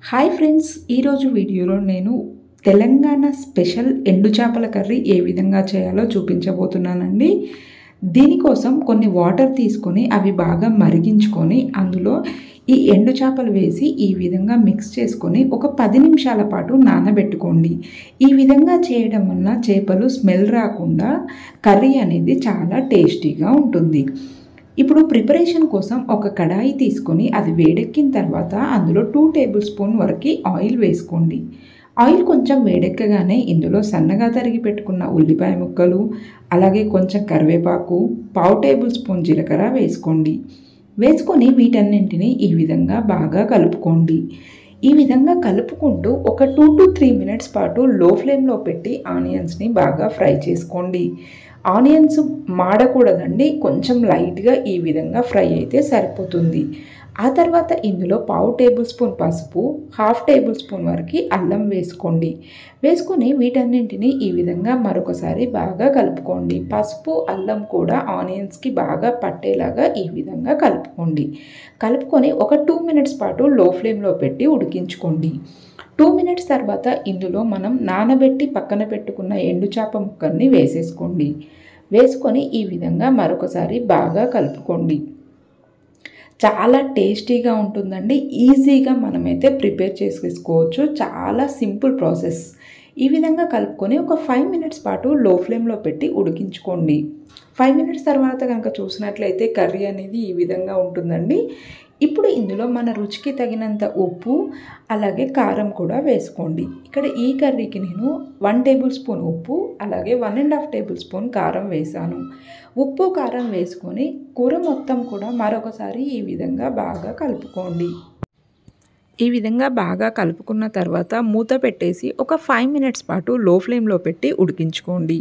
hi friends ఈరోజు వీడియోలో నేను తెలంగాణ స్పెషల్ ఎండు చేపల కర్రీ ఏ విధంగా చేయాలో చూపించబోతున్నానండి దీనికోసం కొన్ని వాటర్ తీసుకొని అవి బాగా మరిగించుకొని అందులో ఈ ఎండు చేపలు వేసి ఈ విధంగా మిక్స్ చేసుకొని ఒక పది నిమిషాల పాటు నానబెట్టుకోండి ఈ విధంగా చేయడం వల్ల చేపలు స్మెల్ రాకుండా కర్రీ అనేది చాలా టేస్టీగా ఉంటుంది ఇప్పుడు ప్రిపరేషన్ కోసం ఒక కడాయి తీసుకొని అది వేడెక్కిన తర్వాత అందులో టూ టేబుల్ స్పూన్ వరకు ఆయిల్ వేసుకోండి ఆయిల్ కొంచెం వేడెక్కగానే ఇందులో సన్నగా తరిగి పెట్టుకున్న ఉల్లిపాయ ముక్కలు అలాగే కొంచెం కరివేపాకు పావు టేబుల్ స్పూన్ జీలకర్ర వేసుకోండి వేసుకొని వీటన్నింటినీ ఈ విధంగా బాగా కలుపుకోండి ఈ విధంగా కలుపుకుంటూ ఒక టూ టు త్రీ మినిట్స్ పాటు లో ఫ్లేమ్లో పెట్టి ఆనియన్స్ని బాగా ఫ్రై చేసుకోండి ఆనియన్స్ మాడకూడదండి కొంచెం లైట్గా ఈ విధంగా ఫ్రై అయితే సరిపోతుంది ఆ తర్వాత ఇందులో పావు టేబుల్ స్పూన్ పసుపు హాఫ్ టేబుల్ స్పూన్ వరకు అల్లం వేసుకోండి వేసుకొని వీటన్నింటినీ ఈ విధంగా మరొకసారి బాగా కలుపుకోండి పసుపు అల్లం కూడా ఆనియన్స్కి బాగా పట్టేలాగా ఈ విధంగా కలుపుకోండి కలుపుకొని ఒక టూ మినిట్స్ పాటు లో ఫ్లేమ్లో పెట్టి ఉడికించుకోండి టూ మినిట్స్ తర్వాత ఇందులో మనం నానబెట్టి పక్కన పెట్టుకున్న ఎండు చేప ముక్కల్ని వేసేసుకోండి వేసుకొని ఈ విధంగా మరొకసారి బాగా కలుపుకోండి చాలా టేస్టీగా ఉంటుందండి ఈజీగా మనమైతే ప్రిపేర్ చేసేసుకోవచ్చు చాలా సింపుల్ ప్రాసెస్ ఈ విధంగా కలుపుకొని ఒక ఫైవ్ మినిట్స్ పాటు లో ఫ్లేమ్లో పెట్టి ఉడికించుకోండి ఫైవ్ మినిట్స్ తర్వాత కనుక చూసినట్లయితే కర్రీ అనేది ఈ విధంగా ఉంటుందండి ఇప్పుడు ఇందులో మన రుచికి తగినంత ఉప్పు అలాగే కారం కూడా వేసుకోండి ఇక్కడ ఈ కర్రీకి నేను వన్ టేబుల్ స్పూన్ ఉప్పు అలాగే one and half tablespoon కారం వేసాను ఉప్పు కారం వేసుకొని కూర మొత్తం కూడా మరొకసారి ఈ విధంగా బాగా కలుపుకోండి ఈ విధంగా బాగా కలుపుకున్న తర్వాత మూత పెట్టేసి ఒక ఫైవ్ మినిట్స్ పాటు లో ఫ్లేమ్లో పెట్టి ఉడికించుకోండి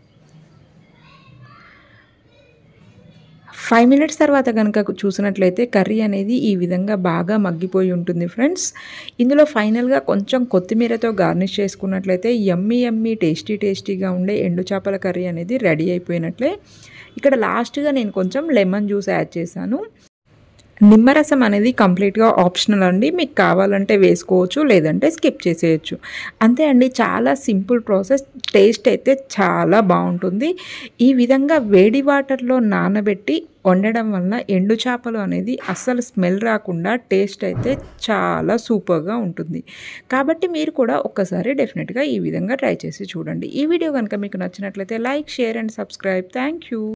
ఫైవ్ మినిట్స్ తర్వాత కనుక చూసినట్లయితే కర్రీ అనేది ఈ విధంగా బాగా మగ్గిపోయి ఉంటుంది ఫ్రెండ్స్ ఇందులో ఫైనల్గా కొంచెం కొత్తిమీరతో గార్నిష్ చేసుకున్నట్లయితే ఎమ్మీ ఎమ్మీ టేస్టీ టేస్టీగా ఉండే ఎండు చేపల కర్రీ అనేది రెడీ అయిపోయినట్లే ఇక్కడ లాస్ట్గా నేను కొంచెం లెమన్ జ్యూస్ యాడ్ చేశాను నిమ్మరసం అనేది కంప్లీట్గా ఆప్షనల్ అండి మీకు కావాలంటే వేసుకోవచ్చు లేదంటే స్కిప్ చేసేయచ్చు అంతే అండి చాలా సింపుల్ ప్రాసెస్ టేస్ట్ అయితే చాలా బాగుంటుంది ఈ విధంగా వేడి వాటర్లో నానబెట్టి వండడం వల్ల ఎండు చేపలు అనేది అస్సలు స్మెల్ రాకుండా టేస్ట్ అయితే చాలా సూపర్గా ఉంటుంది కాబట్టి మీరు కూడా ఒక్కసారి డెఫినెట్గా ఈ విధంగా ట్రై చేసి చూడండి ఈ వీడియో కనుక మీకు నచ్చినట్లయితే like share and subscribe thank you